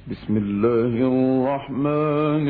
بسم الله الرحمن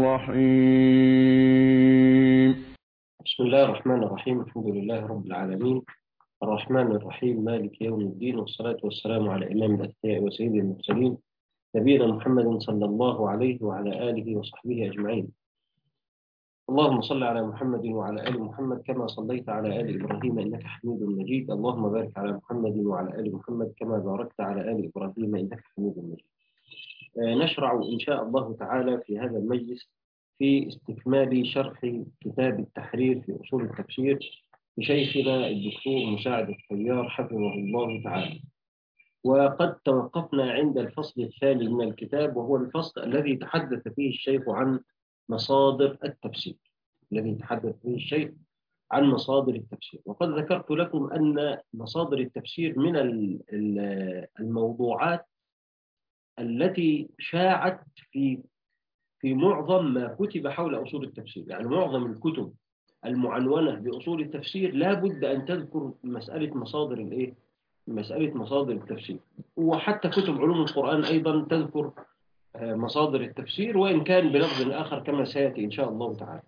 الرحيم بسم الله الرحمن الرحيم الحمد لله رب العالمين الرحمن الرحيم مالك يوم الدين والصلاة والسلام على إمام الأتقياء وسيد المرسلين نبينا محمد صلى الله عليه وعلى آله وصحبه أجمعين اللهم صل على محمد وعلى آل محمد كما صليت على آل إبراهيم إنك حميد مجيد اللهم بارك على محمد وعلى آل محمد كما باركت على آل إبراهيم إنك حميد مجيد آه، نشرع إن شاء الله تعالى في هذا المجلس في استكمال شرح كتاب التحرير في أصول التفسير لشيخنا الدكتور مساعد الطيار حفظه الله تعالى وقد توقفنا عند الفصل الثاني من الكتاب وهو الفصل الذي تحدث فيه الشيخ عن مصادر التفسير الذي تحدث فيه الشيخ عن مصادر التفسير وقد ذكرت لكم أن مصادر التفسير من الموضوعات التي شاعت في في معظم ما كتب حول أصول التفسير يعني معظم الكتب المعنونة بأصول التفسير لا بد أن تذكر مسألة مصادر الإيه؟ مسألة مصادر التفسير وحتى كتب علوم القرآن أيضا تذكر مصادر التفسير وإن كان بلفظ آخر كما سيأتي إن شاء الله تعالى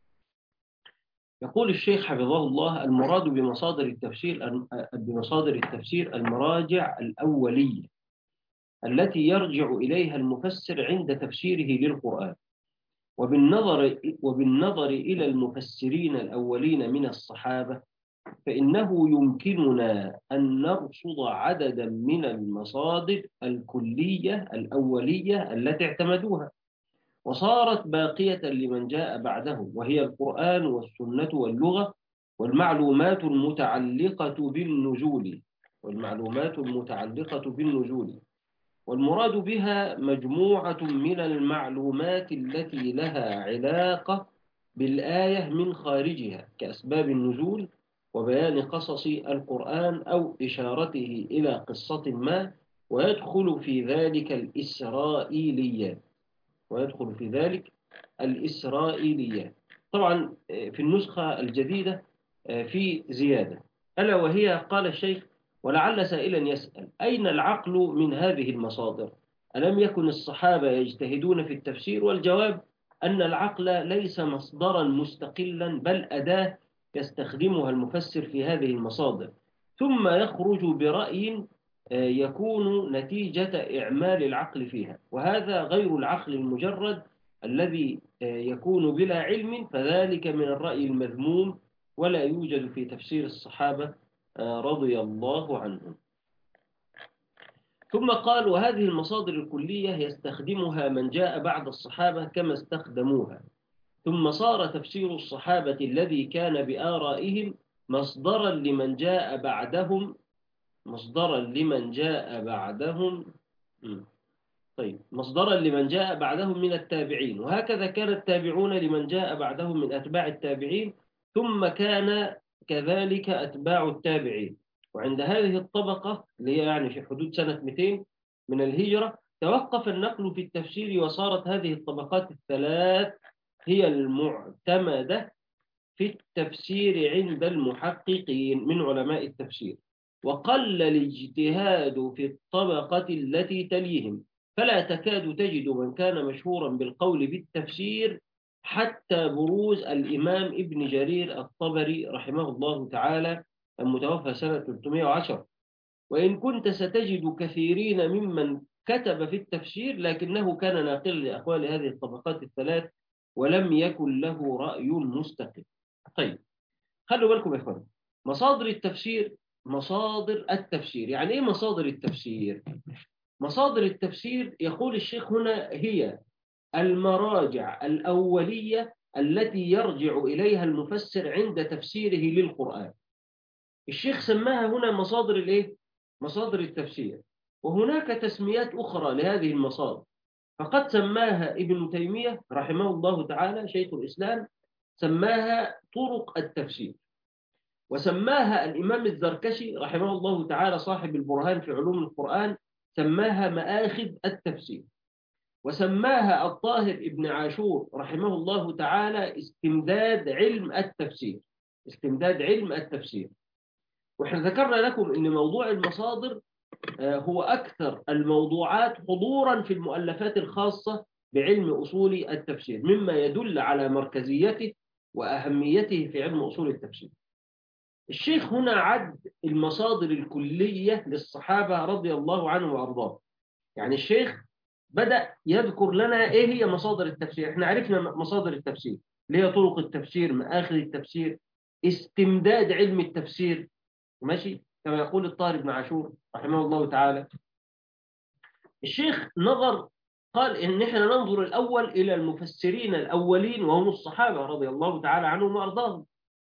يقول الشيخ حفظه الله المراد بمصادر التفسير بمصادر التفسير المراجع الأولية التي يرجع إليها المفسر عند تفسيره للقرآن وبالنظر وبالنظر إلى المفسرين الأولين من الصحابة فإنه يمكننا أن نرصد عددا من المصادر الكلية الأولية التي اعتمدوها وصارت باقية لمن جاء بعدهم وهي القرآن والسنة واللغة والمعلومات المتعلقة بالنزول والمعلومات المتعلقة بالنزول والمراد بها مجموعة من المعلومات التي لها علاقة بالآية من خارجها كأسباب النزول وبيان قصص القرآن أو إشارته إلى قصة ما ويدخل في ذلك الإسرائيليات ويدخل في ذلك الإسرائيليات طبعا في النسخة الجديدة في زيادة ألا وهي قال الشيخ ولعل سائلا يسأل أين العقل من هذه المصادر ألم يكن الصحابة يجتهدون في التفسير والجواب أن العقل ليس مصدرا مستقلا بل أداة يستخدمها المفسر في هذه المصادر ثم يخرج برأي يكون نتيجة إعمال العقل فيها وهذا غير العقل المجرد الذي يكون بلا علم فذلك من الرأي المذموم ولا يوجد في تفسير الصحابة رضي الله عنهم ثم قال وهذه المصادر الكلية يستخدمها من جاء بعد الصحابة كما استخدموها ثم صار تفسير الصحابة الذي كان بآرائهم مصدرا لمن جاء بعدهم مصدرا لمن جاء بعدهم طيب مصدرا لمن جاء بعدهم من التابعين وهكذا كان التابعون لمن جاء بعدهم من أتباع التابعين ثم كان كذلك أتباع التابعين وعند هذه الطبقة اللي هي يعني في حدود سنة 200 من الهجرة توقف النقل في التفسير وصارت هذه الطبقات الثلاث هي المعتمدة في التفسير عند المحققين من علماء التفسير وقل الاجتهاد في الطبقة التي تليهم فلا تكاد تجد من كان مشهورا بالقول بالتفسير حتى بروز الإمام ابن جرير الطبري رحمه الله تعالى المتوفى سنة 310 وإن كنت ستجد كثيرين ممن كتب في التفسير لكنه كان ناقلا لأقوال هذه الطبقات الثلاث ولم يكن له رأي مستقل طيب خلوا بالكم يا اخوان مصادر التفسير مصادر التفسير يعني ايه مصادر التفسير مصادر التفسير يقول الشيخ هنا هي المراجع الأولية التي يرجع إليها المفسر عند تفسيره للقرآن الشيخ سماها هنا مصادر الايه مصادر التفسير وهناك تسميات أخرى لهذه المصادر فقد سماها ابن تيمية رحمه الله تعالى شيخ الإسلام سماها طرق التفسير وسماها الإمام الزركشي رحمه الله تعالى صاحب البرهان في علوم القرآن سماها مآخذ التفسير وسماها الطاهر ابن عاشور رحمه الله تعالى استمداد علم التفسير استمداد علم التفسير واحنا ذكرنا لكم ان موضوع المصادر هو أكثر الموضوعات حضورا في المؤلفات الخاصة بعلم أصول التفسير مما يدل على مركزيته وأهميته في علم أصول التفسير الشيخ هنا عد المصادر الكلية للصحابة رضي الله عنهم وأرضاهم يعني الشيخ بدأ يذكر لنا إيه هي مصادر التفسير إحنا عرفنا مصادر التفسير اللي هي طرق التفسير مآخذ التفسير استمداد علم التفسير ماشي كما يقول الطاهر بن عاشور رحمه الله تعالى الشيخ نظر قال إن إحنا ننظر الأول إلى المفسرين الأولين وهم الصحابة رضي الله تعالى عنهم وأرضاهم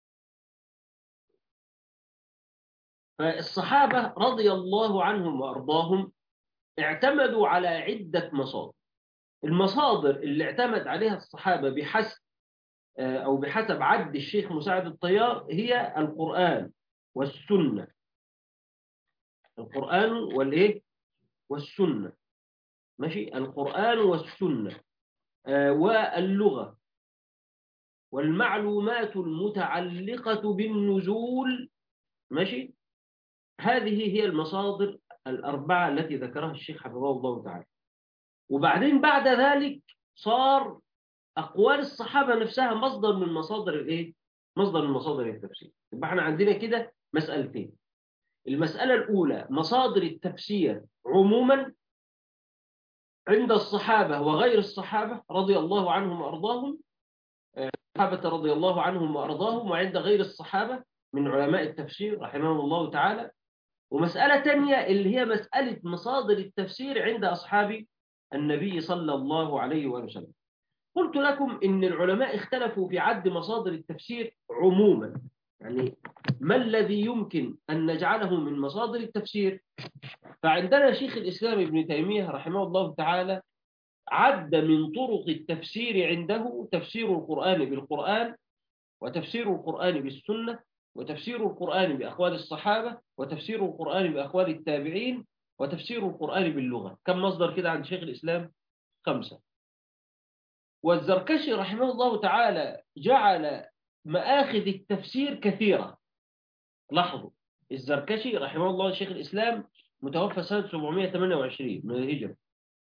فالصحابة رضي الله عنهم وأرضاهم اعتمدوا على عدة مصادر المصادر اللي اعتمد عليها الصحابة بحسب أو بحسب عد الشيخ مساعد الطيار هي القرآن والسنة القرآن والإيه والسنة ماشي القرآن والسنة واللغة والمعلومات المتعلقة بالنزول ماشي هذه هي المصادر الأربعة التي ذكرها الشيخ حفظه الله تعالى وبعدين بعد ذلك صار أقوال الصحابة نفسها مصدر من مصادر الإيه؟ مصدر من مصادر التفسير يبقى احنا عندنا كده مسألتين المسألة الأولى مصادر التفسير عموما عند الصحابة وغير الصحابة رضي الله عنهم وأرضاهم الصحابة رضي الله عنهم وأرضاهم وعند غير الصحابة من علماء التفسير رحمهم الله تعالى ومسألة تانية اللي هي مسألة مصادر التفسير عند أصحاب النبي صلى الله عليه وسلم قلت لكم إن العلماء اختلفوا في عد مصادر التفسير عموما يعني ما الذي يمكن أن نجعله من مصادر التفسير فعندنا شيخ الإسلام ابن تيمية رحمه الله تعالى عد من طرق التفسير عنده تفسير القرآن بالقرآن وتفسير القرآن بالسنة وتفسير القرآن بأقوال الصحابة وتفسير القرآن بأقوال التابعين وتفسير القرآن باللغة كم مصدر كده عند شيخ الإسلام؟ خمسة والزركشي رحمه الله تعالى جعل مآخذ التفسير كثيرة لاحظوا الزركشي رحمه الله شيخ الإسلام متوفى سنة 728 من الهجرة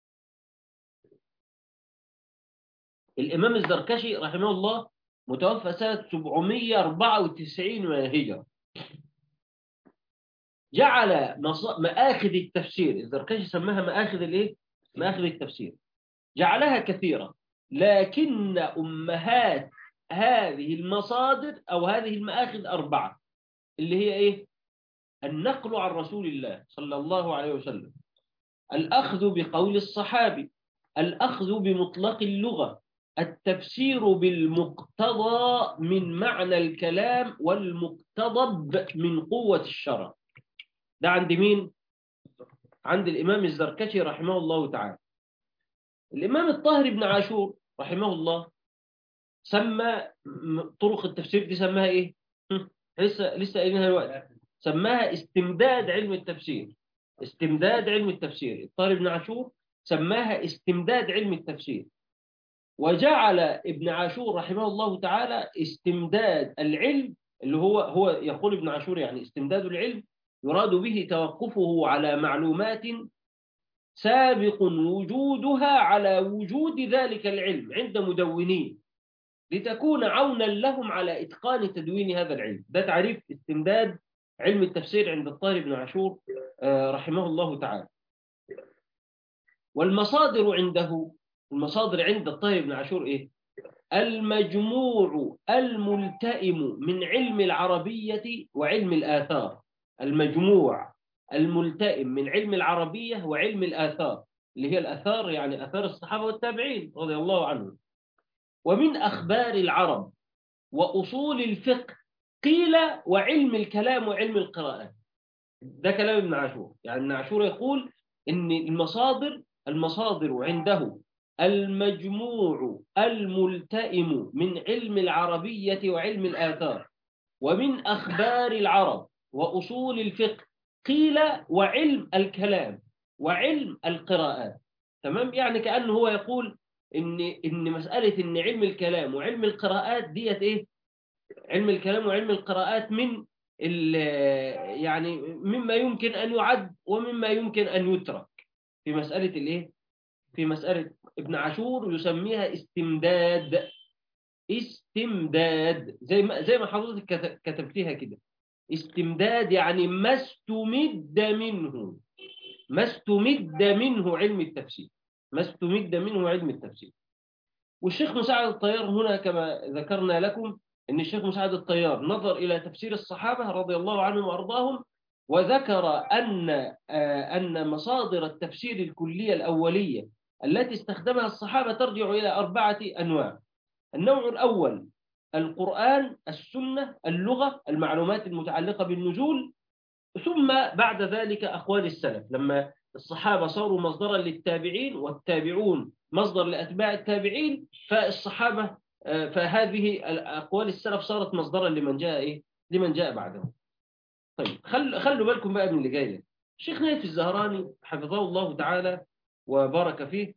الإمام الزركشي رحمه الله متوفى سنة 794 من الهجرة جعل مآخذ التفسير الزركشي سماها مآخذ الايه؟ مآخذ التفسير جعلها كثيرة لكن أمهات هذه المصادر أو هذه المآخذ أربعة اللي هي إيه؟ النقل عن رسول الله صلى الله عليه وسلم الأخذ بقول الصحابي الأخذ بمطلق اللغة التفسير بالمقتضى من معنى الكلام والمقتضب من قوة الشرع ده عند مين؟ عند الإمام الزركشي رحمه الله تعالى الإمام الطاهر بن عاشور رحمه الله سمى طرق التفسير دي سماها إيه؟ لسه لسه قايلينها دلوقتي سماها استمداد علم التفسير استمداد علم التفسير الطاهر بن عاشور سماها استمداد علم التفسير وجعل ابن عاشور رحمه الله تعالى استمداد العلم اللي هو هو يقول ابن عاشور يعني استمداد العلم يراد به توقفه على معلومات سابق وجودها على وجود ذلك العلم عند مدونين لتكون عونا لهم على إتقان تدوين هذا العلم ده تعريف استمداد علم التفسير عند الطاهر بن عاشور رحمه الله تعالى والمصادر عنده المصادر عند الطاهر بن عاشور إيه؟ المجموع الملتئم من علم العربية وعلم الآثار المجموع الملتئم من علم العربية وعلم الآثار اللي هي الآثار يعني آثار الصحابة والتابعين رضي الله عنهم ومن أخبار العرب وأصول الفقه قيل وعلم الكلام وعلم القراءات ده كلام ابن عاشور يعني ابن عاشور يقول إن المصادر المصادر عنده المجموع الملتئم من علم العربية وعلم الآثار ومن أخبار العرب وأصول الفقه قيل وعلم الكلام وعلم القراءات تمام يعني كأنه هو يقول إن إن مسألة إن علم الكلام وعلم القراءات ديت إيه علم الكلام وعلم القراءات من يعني مما يمكن أن يعد ومما يمكن أن يترك في مسألة الإيه؟ في مسألة ابن عاشور يسميها استمداد استمداد زي ما زي ما حضرتك كتبتيها كده استمداد يعني ما استمد منه ما استمد منه علم التفسير ما استمد منه علم التفسير والشيخ مساعد الطيار هنا كما ذكرنا لكم ان الشيخ مساعد الطيار نظر الى تفسير الصحابه رضي الله عنهم وارضاهم وذكر ان ان مصادر التفسير الكليه الاوليه التي استخدمها الصحابه ترجع الى اربعه انواع النوع الاول القران السنه اللغه المعلومات المتعلقه بالنزول ثم بعد ذلك اقوال السلف لما الصحابه صاروا مصدرا للتابعين والتابعون مصدر لاتباع التابعين فالصحابه فهذه اقوال السلف صارت مصدرا لمن جاء ايه لمن جاء بعدهم طيب خل... خلوا بالكم بقى من اللي جاي ده الشيخ نايف الزهراني حفظه الله تعالى وبارك فيه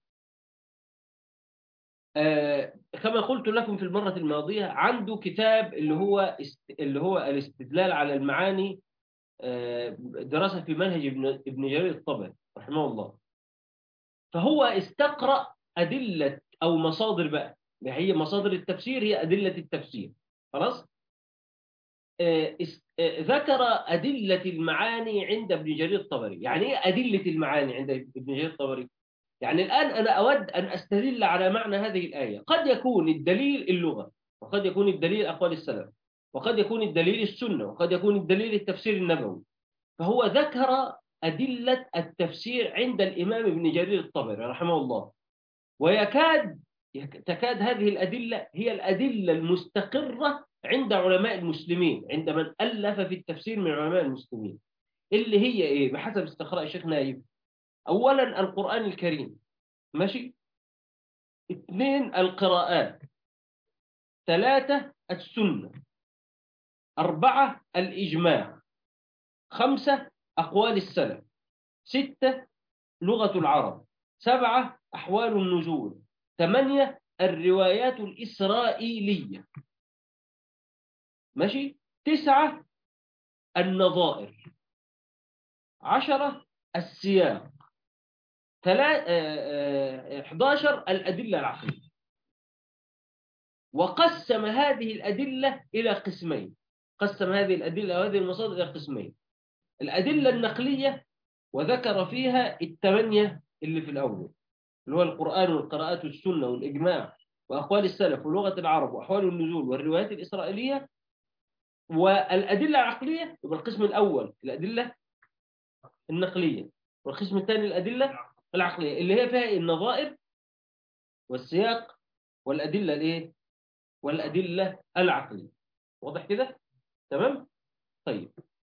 آه كما قلت لكم في المرة الماضية عنده كتاب اللي هو است... اللي هو الاستدلال على المعاني آه دراسة في منهج ابن, ابن جرير الطبري رحمه الله فهو استقرأ أدلة أو مصادر بقى هي مصادر التفسير هي أدلة التفسير خلاص آه ذكر أدلة المعاني عند ابن جرير الطبري يعني إيه أدلة المعاني عند ابن جرير الطبري يعني الآن أنا أود أن أستدل على معنى هذه الآية قد يكون الدليل اللغة وقد يكون الدليل أقوال السلف وقد يكون الدليل السنة وقد يكون الدليل التفسير النبوي فهو ذكر أدلة التفسير عند الإمام ابن جرير الطبري رحمه الله ويكاد تكاد هذه الأدلة هي الأدلة المستقرة عند علماء المسلمين عند من ألف في التفسير من علماء المسلمين اللي هي إيه بحسب استقراء الشيخ نايف أولا القرآن الكريم ماشي اثنين القراءات ثلاثة السنة أربعة الإجماع خمسة أقوال السلف ستة لغة العرب سبعة أحوال النزول ثمانية الروايات الإسرائيلية ماشي تسعة النظائر عشرة السياق 11 الأدلة العقلية وقسم هذه الأدلة إلى قسمين قسم هذه الأدلة وهذه المصادر إلى قسمين الأدلة النقلية وذكر فيها الثمانية اللي في الأول اللي هو القرآن والقراءات والسنة والإجماع وأقوال السلف ولغة العرب وأحوال النزول والروايات الإسرائيلية والأدلة العقلية يبقى القسم الأول الأدلة النقلية والقسم الثاني الأدلة العقلية اللي هي فيها النظائر والسياق والأدلة الإيه؟ والأدلة العقلية واضح كده؟ تمام؟ طيب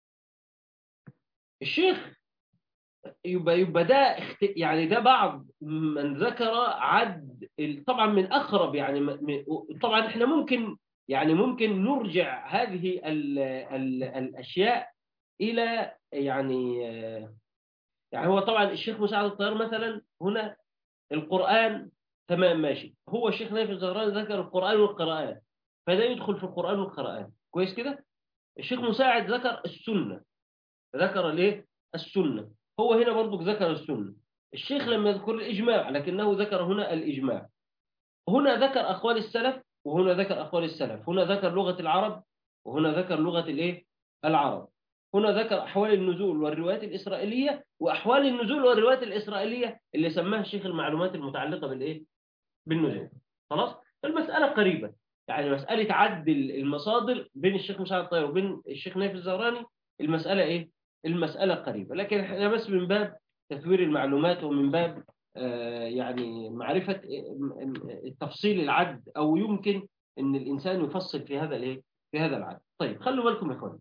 الشيخ يبقى يبقى ده اخت... يعني ده بعض من ذكر عد طبعا من اقرب يعني من... طبعا احنا ممكن يعني ممكن نرجع هذه ال... ال... الاشياء الى يعني يعني هو طبعا الشيخ مساعد الطيار مثلا هنا القرآن تمام ماشي هو الشيخ نايف الزهراني ذكر القرآن والقراءات فده يدخل في القرآن والقراءات كويس كده الشيخ مساعد ذكر السنة ذكر الايه السنة هو هنا برضو ذكر السنة الشيخ لم يذكر الإجماع لكنه ذكر هنا الإجماع هنا ذكر أقوال السلف وهنا ذكر أقوال السلف هنا ذكر لغة العرب وهنا ذكر لغة الايه العرب هنا ذكر أحوال النزول والروايات الإسرائيلية وأحوال النزول والروايات الإسرائيلية اللي سماها الشيخ المعلومات المتعلقة بالإيه؟ بالنزول خلاص؟ المسألة قريبة يعني مسألة عد المصادر بين الشيخ مساعد الطير وبين الشيخ نايف الزهراني المسألة إيه؟ المسألة قريبة لكن احنا بس من باب تثوير المعلومات ومن باب آه يعني معرفة تفصيل العد أو يمكن أن الإنسان يفصل في هذا الإيه؟ في هذا العد طيب خلوا بالكم يا إخواني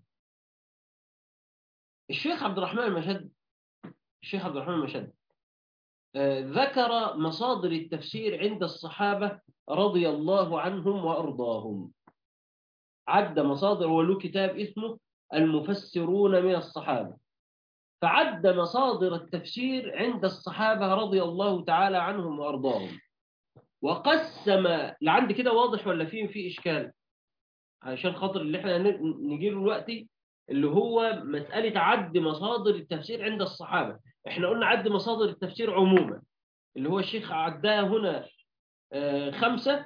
الشيخ عبد الرحمن المشد الشيخ عبد الرحمن المشد آه ذكر مصادر التفسير عند الصحابة رضي الله عنهم وأرضاهم عد مصادر وله كتاب اسمه المفسرون من الصحابة فعد مصادر التفسير عند الصحابة رضي الله تعالى عنهم وأرضاهم وقسم لعند كده واضح ولا فيه في إشكال عشان خاطر اللي احنا نجي له دلوقتي اللي هو مسألة عد مصادر التفسير عند الصحابة احنا قلنا عد مصادر التفسير عموما اللي هو الشيخ عدها هنا آه، خمسة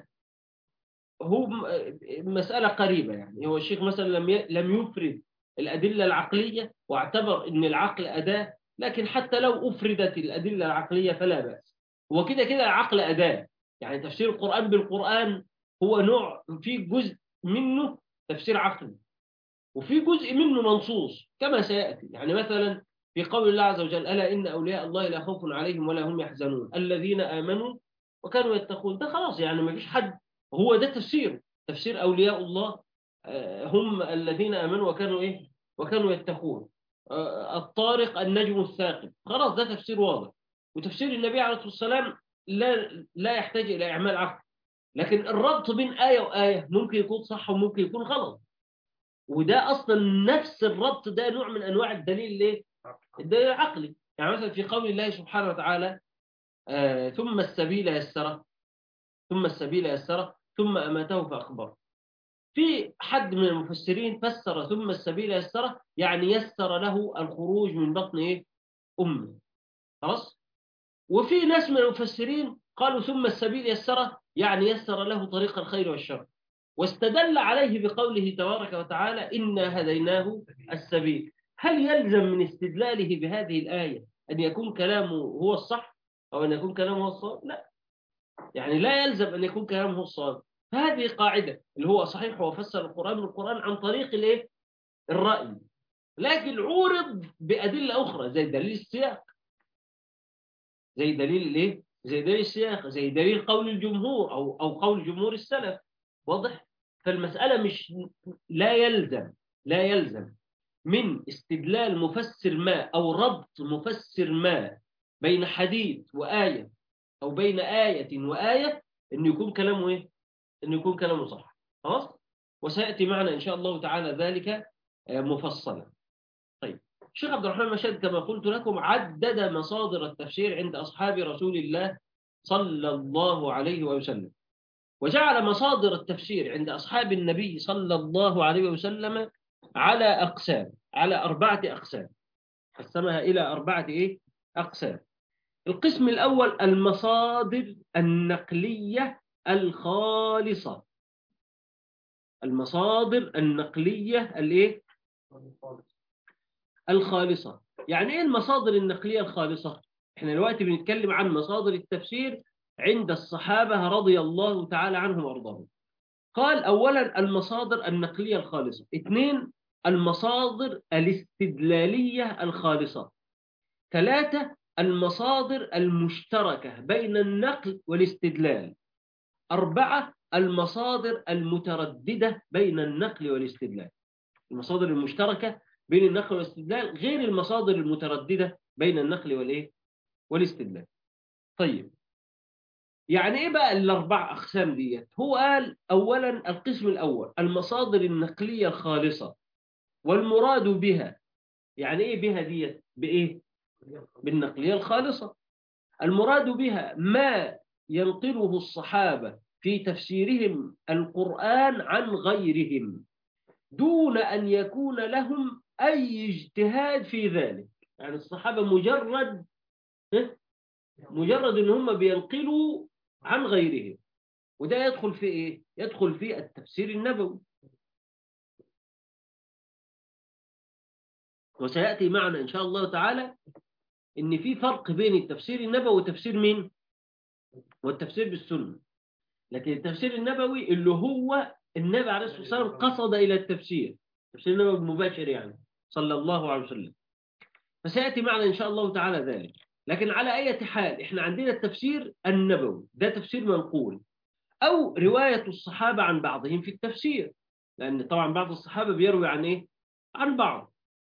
هو م- آه، مسألة قريبة يعني هو الشيخ مثلا لم ي- لم يفرد الأدلة العقلية واعتبر أن العقل أداة لكن حتى لو أفردت الأدلة العقلية فلا بأس هو كده كده العقل أداة يعني تفسير القرآن بالقرآن هو نوع في جزء منه تفسير عقلي وفي جزء منه منصوص كما سيأتي يعني مثلا في قول الله عز وجل ألا إن أولياء الله لا خوف عليهم ولا هم يحزنون الذين آمنوا وكانوا يتقون ده خلاص يعني ما فيش حد هو ده تفسير تفسير أولياء الله آه، هم الذين آمنوا وكانوا إيه وكانوا يتقون آه، الطارق النجم الثاقب خلاص ده تفسير واضح وتفسير النبي عليه الصلاة والسلام لا لا يحتاج إلى إعمال عقل لكن الربط بين آية وآية ممكن يكون صح وممكن يكون غلط وده أصلا نفس الربط ده نوع من أنواع الدليل ليه؟ الدليل العقلي يعني مثلا في قول الله سبحانه وتعالى آه ثم السبيل يسره ثم السبيل يسره ثم أماته فأخبره في حد من المفسرين فسر ثم السبيل يسره يعني يسر له الخروج من بطن إيه؟ أمه خلاص وفي ناس من المفسرين قالوا ثم السبيل يسره يعني يسر له طريق الخير والشر واستدل عليه بقوله تبارك وتعالى إنا هديناه السبيل هل يلزم من استدلاله بهذه الآية أن يكون كلامه هو الصح أو أن يكون كلامه هو الصواب لا يعني لا يلزم أن يكون كلامه هو الصواب فهذه قاعدة اللي هو صحيح هو فسر القرآن بالقرآن عن طريق الايه الرأي لكن عورض بأدلة أخرى زي دليل السياق زي دليل الايه زي دليل السياق زي دليل قول الجمهور أو أو قول جمهور السلف واضح فالمسألة مش لا يلزم لا يلزم من استدلال مفسر ما أو ربط مفسر ما بين حديث وآية أو بين آية وآية إنه يكون كلامه إيه؟ إنه يكون كلامه صح خلاص؟ وسيأتي معنا إن شاء الله تعالى ذلك آه، مفصلا طيب الشيخ عبد الرحمن مشهد كما قلت لكم عدد مصادر التفسير عند أصحاب رسول الله صلى الله عليه وسلم وجعل مصادر التفسير عند أصحاب النبي صلى الله عليه وسلم على أقسام على أربعة أقسام قسمها إلى أربعة إيه؟ أقسام القسم الأول المصادر النقلية الخالصة المصادر النقلية الإيه؟ الخالصة يعني إيه المصادر النقلية الخالصة؟ إحنا دلوقتي بنتكلم عن مصادر التفسير عند الصحابة رضي الله تعالى عنهم وأرضاهم قال أولا المصادر النقلية الخالصة اثنين المصادر الاستدلالية الخالصة ثلاثة المصادر المشتركة بين النقل والاستدلال أربعة المصادر المترددة بين النقل والاستدلال المصادر المشتركة بين النقل والاستدلال غير المصادر المترددة بين النقل والإيه؟ والاستدلال طيب يعني ايه بقى الاربع اقسام ديت هو قال اولا القسم الاول المصادر النقليه الخالصه والمراد بها يعني ايه بها ديت بايه بالنقليه الخالصه المراد بها ما ينقله الصحابه في تفسيرهم القران عن غيرهم دون ان يكون لهم اي اجتهاد في ذلك يعني الصحابه مجرد مجرد ان هم بينقلوا عن غيرهم وده يدخل في ايه يدخل في التفسير النبوي وسياتي معنا ان شاء الله تعالى ان في فرق بين التفسير النبوي وتفسير مين والتفسير بالسنه لكن التفسير النبوي اللي هو النبي عليه الصلاه والسلام قصد الى التفسير التفسير النبوي المباشر يعني صلى الله عليه وسلم فسياتي معنا ان شاء الله تعالى ذلك لكن على أي حال إحنا عندنا التفسير النبوي ده تفسير منقول أو رواية الصحابة عن بعضهم في التفسير لأن طبعا بعض الصحابة بيروي عن إيه؟ عن بعض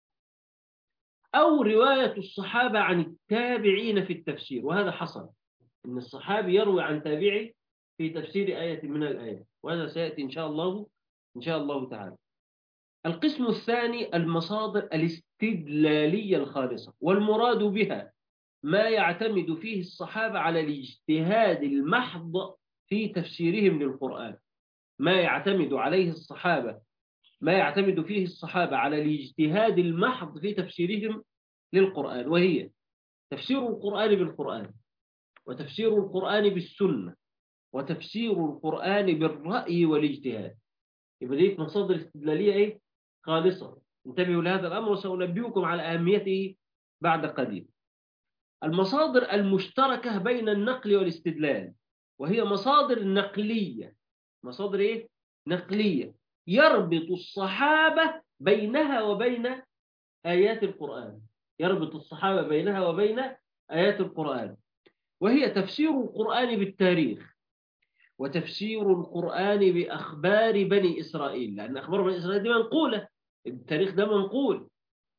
أو رواية الصحابة عن التابعين في التفسير وهذا حصل إن الصحابي يروي عن تابعي في تفسير آية من الآيات وهذا سيأتي إن شاء الله إن شاء الله تعالى القسم الثاني المصادر الاستدلالية الخالصة والمراد بها ما يعتمد فيه الصحابة على الاجتهاد المحض في تفسيرهم للقرآن ما يعتمد عليه الصحابة ما يعتمد فيه الصحابة على الاجتهاد المحض في تفسيرهم للقرآن وهي تفسير القرآن بالقرآن وتفسير القرآن بالسنة وتفسير القرآن بالرأي والاجتهاد يبقى دي مصادر استدلالية إيه؟ خالصة انتبهوا لهذا الأمر وسأنبئكم على أهميته بعد قليل المصادر المشتركة بين النقل والاستدلال وهي مصادر نقلية مصادر إيه؟ نقلية يربط الصحابة بينها وبين آيات القرآن يربط الصحابة بينها وبين آيات القرآن وهي تفسير القرآن بالتاريخ وتفسير القرآن بأخبار بني إسرائيل لأن أخبار بني إسرائيل دي منقولة التاريخ ده منقول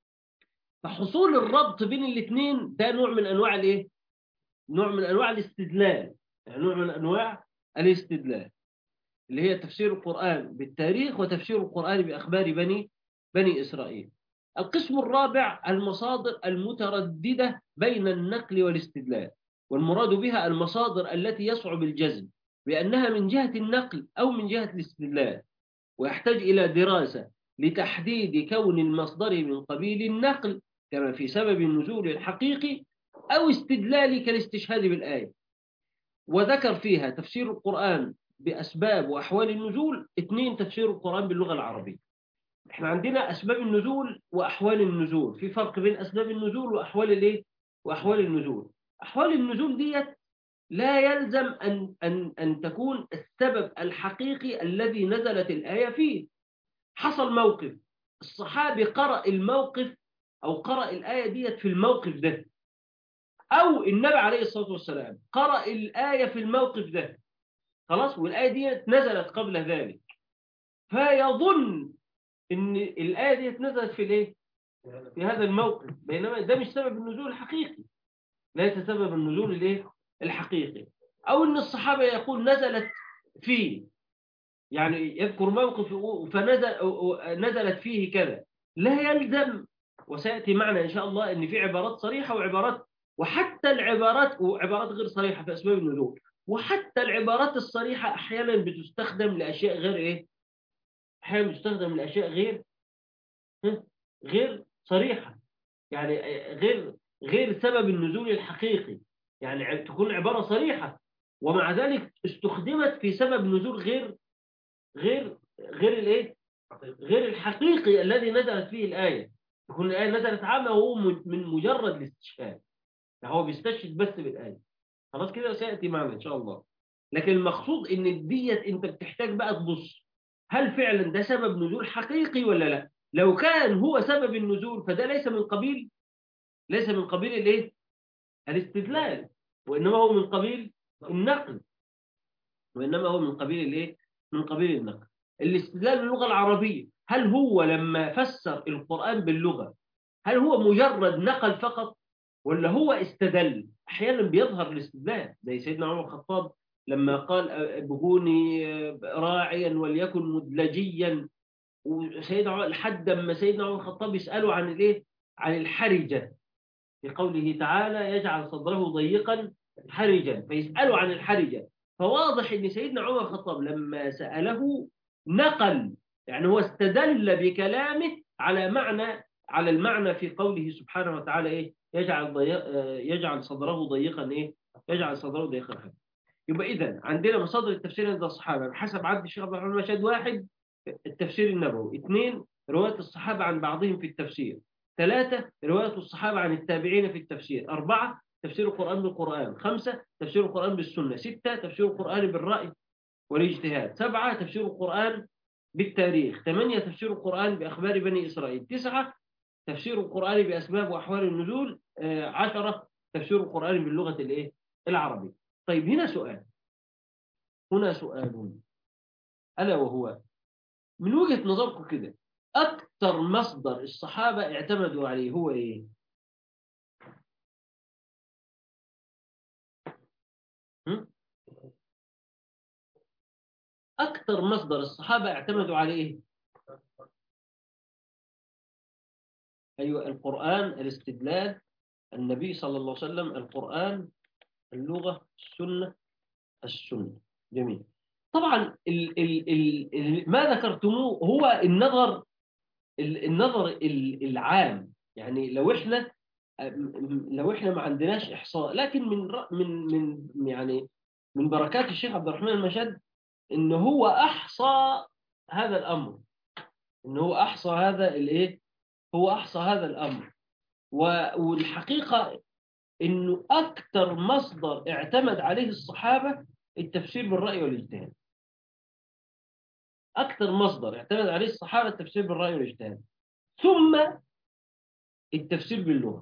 فحصول الربط بين الاثنين ده نوع من أنواع الإيه؟ نوع من أنواع الاستدلال يعني نوع من أنواع الاستدلال اللي هي تفسير القرآن بالتاريخ وتفسير القرآن بأخبار بني بني إسرائيل القسم الرابع المصادر المترددة بين النقل والاستدلال والمراد بها المصادر التي يصعب الجزم بأنها من جهة النقل أو من جهة الاستدلال ويحتاج إلى دراسة لتحديد كون المصدر من قبيل النقل كما في سبب النزول الحقيقي أو استدلال كالاستشهاد بالآية وذكر فيها تفسير القرآن بأسباب وأحوال النزول اثنين تفسير القرآن باللغة العربية احنا عندنا أسباب النزول وأحوال النزول في فرق بين أسباب النزول وأحوال الايه وأحوال النزول أحوال النزول ديت لا يلزم أن, أن, أن تكون السبب الحقيقي الذي نزلت الآية فيه حصل موقف الصحابي قرأ الموقف أو قرأ الآية ديت في الموقف ده أو النبي عليه الصلاة والسلام قرأ الآية في الموقف ده خلاص والآية ديت نزلت قبل ذلك فيظن ان الآية دي نزلت في الايه في هذا الموقف بينما ده مش سبب النزول الحقيقي ليس سبب النزول الايه الحقيقي او ان الصحابة يقول نزلت فيه يعني يذكر موقف فنزل نزلت فيه كذا لا يلزم وسيأتي معنا إن شاء الله أن في عبارات صريحة وعبارات وحتى العبارات وعبارات غير صريحة في أسباب النزول وحتى العبارات الصريحة أحيانا بتستخدم لأشياء غير إيه أحيانا بتستخدم لأشياء غير غير صريحة يعني غير غير سبب النزول الحقيقي يعني تكون عبارة صريحة ومع ذلك استخدمت في سبب نزول غير غير غير الايه غير الحقيقي الذي نزلت فيه الآية تكون الآية نزلت عامة وهو من مجرد الاستشهاد يعني هو بيستشهد بس بالآية خلاص كده سيأتي معنا إن شاء الله لكن المقصود إن ديت أنت بتحتاج بقى تبص هل فعلا ده سبب نزول حقيقي ولا لا لو كان هو سبب النزول فده ليس من قبيل ليس من قبيل الايه الاستدلال وانما هو من قبيل النقل وانما هو من قبيل الايه من قبيل النقل الاستدلال باللغه العربيه هل هو لما فسر القران باللغه هل هو مجرد نقل فقط ولا هو استدل احيانا بيظهر الاستدلال زي سيدنا عمر الخطاب لما قال ابغوني راعيا وليكن مدلجيا وسيدنا عمر لحد ما سيدنا عمر الخطاب يساله عن الايه عن الحرجه في قوله تعالى يجعل صدره ضيقا حرجا فيساله عن الحرجه فواضح ان سيدنا عمر الخطاب لما ساله نقل يعني هو استدل بكلامه على معنى على المعنى في قوله سبحانه وتعالى ايه يجعل ضيق يجعل صدره ضيقا ايه يجعل صدره ضيقا حرجا يبقى إذا عندنا مصادر التفسير عند الصحابة بحسب عبد الشيخ عبد الرحمن مشهد واحد التفسير النبوي اثنين رواية الصحابة عن بعضهم في التفسير ثلاثة رواية الصحابة عن التابعين في التفسير أربعة تفسير القرآن بالقرآن خمسة تفسير القرآن بالسنة ستة تفسير القرآن بالرأي والاجتهاد سبعة تفسير القرآن بالتاريخ ثمانية تفسير القرآن بأخبار بني إسرائيل تسعة تفسير القرآن بأسباب وأحوال النزول عشرة تفسير القرآن باللغة الإيه؟ العربية طيب هنا سؤال هنا سؤال ألا وهو من وجهة نظركم كده أكثر مصدر الصحابة اعتمدوا عليه هو إيه؟ أكثر مصدر الصحابة اعتمدوا عليه أيوة القرآن الاستدلال النبي صلى الله عليه وسلم القرآن اللغة السنة السنة جميل طبعا ال ال ال ال ما ذكرتموه هو النظر ال- النظر ال- العام يعني لو احنا لو احنا ما عندناش احصاء لكن من رأ- من من يعني من بركات الشيخ عبد الرحمن المشد ان هو احصى هذا الامر ان هو احصى هذا الايه هو احصى هذا الامر و- والحقيقه انه اكثر مصدر اعتمد عليه الصحابه التفسير بالراي والاجتهاد اكثر مصدر اعتمد عليه الصحابه التفسير بالراي والاجتهاد ثم التفسير باللغه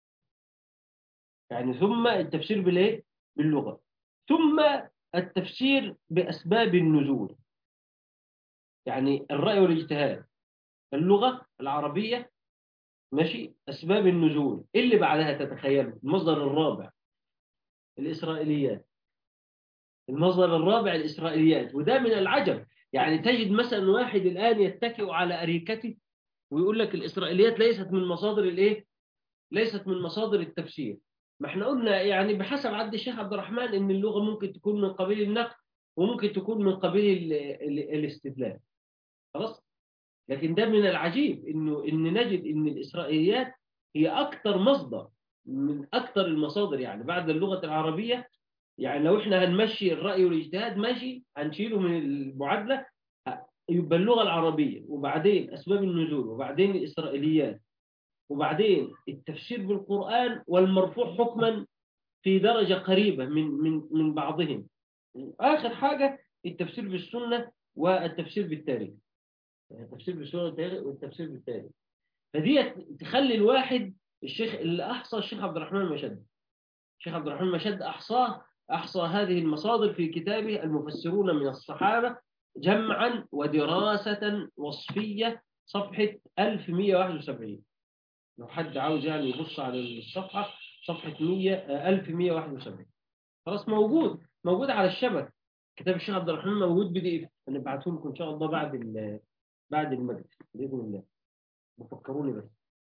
يعني ثم التفسير بالايه باللغه ثم التفسير باسباب النزول يعني الراي والاجتهاد اللغه العربيه ماشي اسباب النزول إيه اللي بعدها تتخيل المصدر الرابع الاسرائيليات المصدر الرابع الاسرائيليات وده من العجب يعني تجد مثلا واحد الان يتكئ على اريكته ويقول لك الاسرائيليات ليست من مصادر الايه ليست من مصادر التفسير ما احنا قلنا يعني بحسب عد الشيخ عبد الرحمن ان اللغه ممكن تكون من قبيل النقل وممكن تكون من قبيل ال ال الاستدلال خلاص لكن ده من العجيب انه ان نجد ان الاسرائيليات هي اكثر مصدر من اكثر المصادر يعني بعد اللغه العربيه يعني لو احنا هنمشي الراي والاجتهاد ماشي هنشيله من المعادله يبقى اللغه العربيه وبعدين اسباب النزول وبعدين الاسرائيليات وبعدين التفسير بالقران والمرفوع حكما في درجه قريبه من من من بعضهم اخر حاجه التفسير بالسنه والتفسير بالتاريخ التفسير بالسنه والتفسير بالتاريخ فدي تخلي الواحد الشيخ اللي احصى الشيخ عبد الرحمن المشد الشيخ عبد الرحمن المشد احصاه احصى هذه المصادر في كتابه المفسرون من الصحابه جمعا ودراسه وصفيه صفحه 1171 لو حد عاوز يعني يبص على الصفحه صفحه 100 آه، 1171 خلاص موجود موجود على الشبكه كتاب الشيخ عبد الرحمن موجود بي دي اف هنبعته لكم ان شاء الله بعد ال- بعد المجلس باذن الله بفكروني بس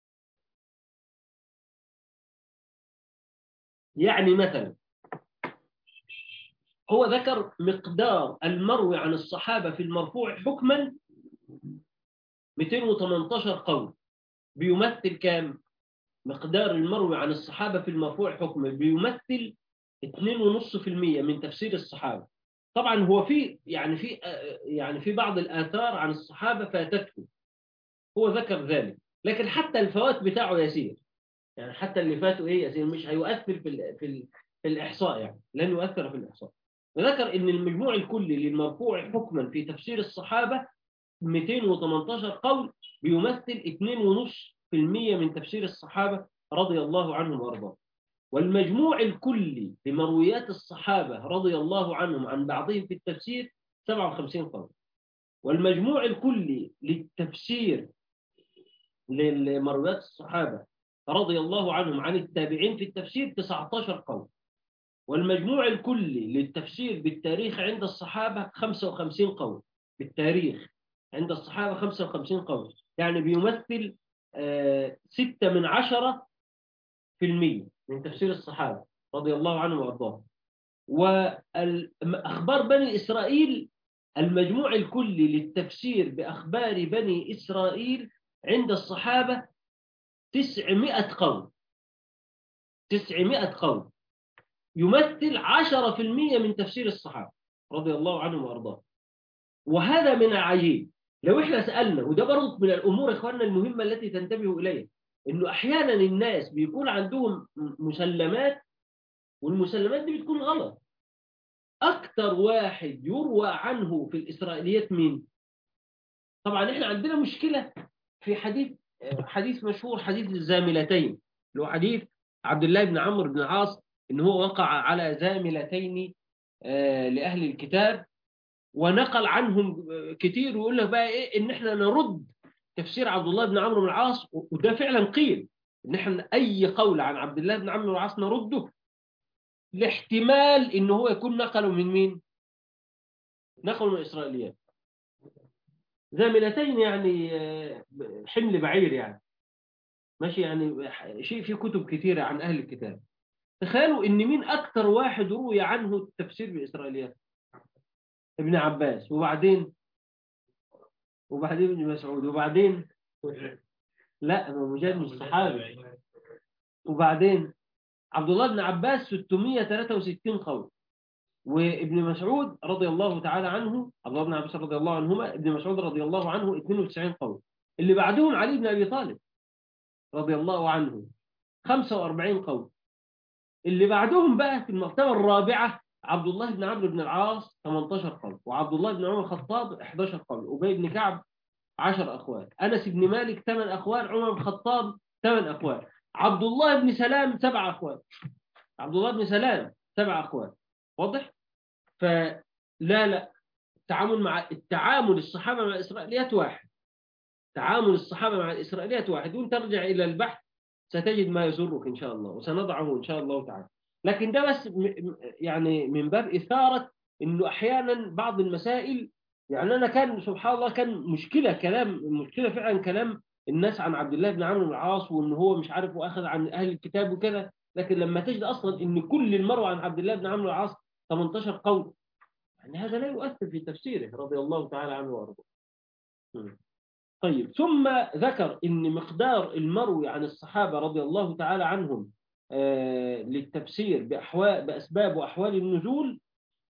يعني مثلا هو ذكر مقدار المروي عن الصحابة في المرفوع حكما 218 قول بيمثل كام؟ مقدار المروي عن الصحابة في المرفوع حكما بيمثل 2.5% من تفسير الصحابة طبعا هو في يعني في يعني في بعض الآثار عن الصحابة فاتته هو ذكر ذلك لكن حتى الفوات بتاعه يسير يعني حتى اللي فاتوا ايه يسير مش هيؤثر في ال في, ال في الإحصاء يعني لن يؤثر في الإحصاء وذكر ان المجموع الكلي للمرفوع حكما في تفسير الصحابة 218 قول بيمثل 2.5% من تفسير الصحابة رضي الله عنهم وارضاهم والمجموع الكلي لمرويات الصحابة رضي الله عنهم عن بعضهم في التفسير 57 قول والمجموع الكلي للتفسير لمرويات الصحابة رضي الله عنهم عن التابعين في التفسير 19 قول والمجموع الكلي للتفسير بالتاريخ عند الصحابة 55 قول بالتاريخ عند الصحابة 55 قول يعني بيمثل آه ستة من عشرة في المية من تفسير الصحابة رضي الله عنهم وأرضاهم وأخبار بني إسرائيل المجموع الكلي للتفسير بأخبار بني إسرائيل عند الصحابة 900 قول 900 قول يمثل 10% من تفسير الصحابة رضي الله عنهم وأرضاهم وهذا من العجيب لو احنا سألنا وده برضه من الأمور إخواننا المهمة التي تنتبهوا إليها إنه أحيانا الناس بيكون عندهم مسلمات والمسلمات دي بتكون غلط أكثر واحد يروى عنه في الإسرائيليات مين؟ طبعا احنا عندنا مشكلة في حديث حديث مشهور حديث الزاملتين اللي هو حديث عبد الله بن عمرو بن العاص ان هو وقع على زاملتين لأهل الكتاب ونقل عنهم كتير ويقول لك بقى ايه ان احنا نرد تفسير عبد الله بن عمرو بن العاص وده فعلا قيل ان احنا اي قول عن عبد الله بن عمرو بن العاص نرده لاحتمال ان هو يكون نقله من مين نقله من الاسرائيليات زاملتين يعني حمل بعير يعني ماشي يعني شيء في كتب كثيرة عن أهل الكتاب تخيلوا إن مين أكثر واحد روي عنه التفسير بالإسرائيليات ابن عباس وبعدين وبعدين ابن مسعود وبعدين لا هو مجاهد مش صحابي وبعدين عبد الله بن عباس 663 قول وابن مسعود رضي الله تعالى عنه عبد الله بن عباس رضي الله عنهما ابن مسعود رضي الله عنه 92 قول اللي بعدهم علي بن ابي طالب رضي الله عنه 45 قول اللي بعدهم بقى في المرتبه الرابعه عبد الله بن عمرو بن العاص 18 قول وعبد الله بن عمر الخطاب 11 قول ابي بن كعب 10 اقوال انس بن مالك 8 اقوال عمر بن الخطاب 8 اقوال عبد الله بن سلام 7 اقوال عبد الله بن سلام 7 اقوال واضح فلا لا التعامل مع التعامل الصحابه مع الاسرائيليات واحد تعامل الصحابه مع الاسرائيليات واحد وانت ترجع الى البحث ستجد ما يسرك ان شاء الله وسنضعه ان شاء الله تعالى لكن ده بس يعني من باب اثاره انه احيانا بعض المسائل يعني انا كان سبحان الله كان مشكله كلام مشكله فعلا كلام الناس عن عبد الله بن عمرو بن العاص وان هو مش عارف واخذ عن اهل الكتاب وكذا لكن لما تجد اصلا ان كل المروى عن عبد الله بن عمرو بن العاص 18 قول يعني هذا لا يؤثر في تفسيره رضي الله تعالى عنه وارضاه طيب ثم ذكر ان مقدار المروي عن الصحابه رضي الله تعالى عنهم آه للتفسير بأحوال بأسباب وأحوال النزول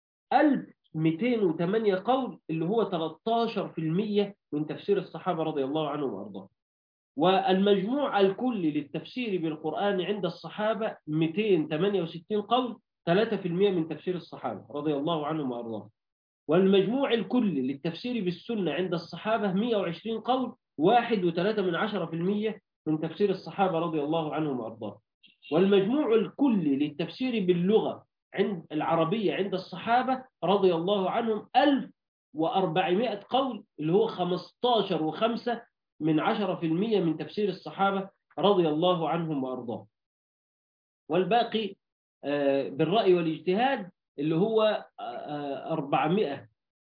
1208 قول اللي هو 13% من تفسير الصحابة رضي الله عنهم وأرضاهم والمجموع الكلي للتفسير بالقرآن عند الصحابة 268 قول 3% من تفسير الصحابة رضي الله عنهم وأرضاهم والمجموع الكلي للتفسير بالسنة عند الصحابة 120 قول 1.3 من 10% من تفسير الصحابة رضي الله عنهم وأرضاهم والمجموع الكلي للتفسير باللغة عند العربية عند الصحابة رضي الله عنهم 1400 قول اللي هو 15 و5 من 10% من تفسير الصحابة رضي الله عنهم وأرضاهم والباقي بالرأي والاجتهاد اللي هو 400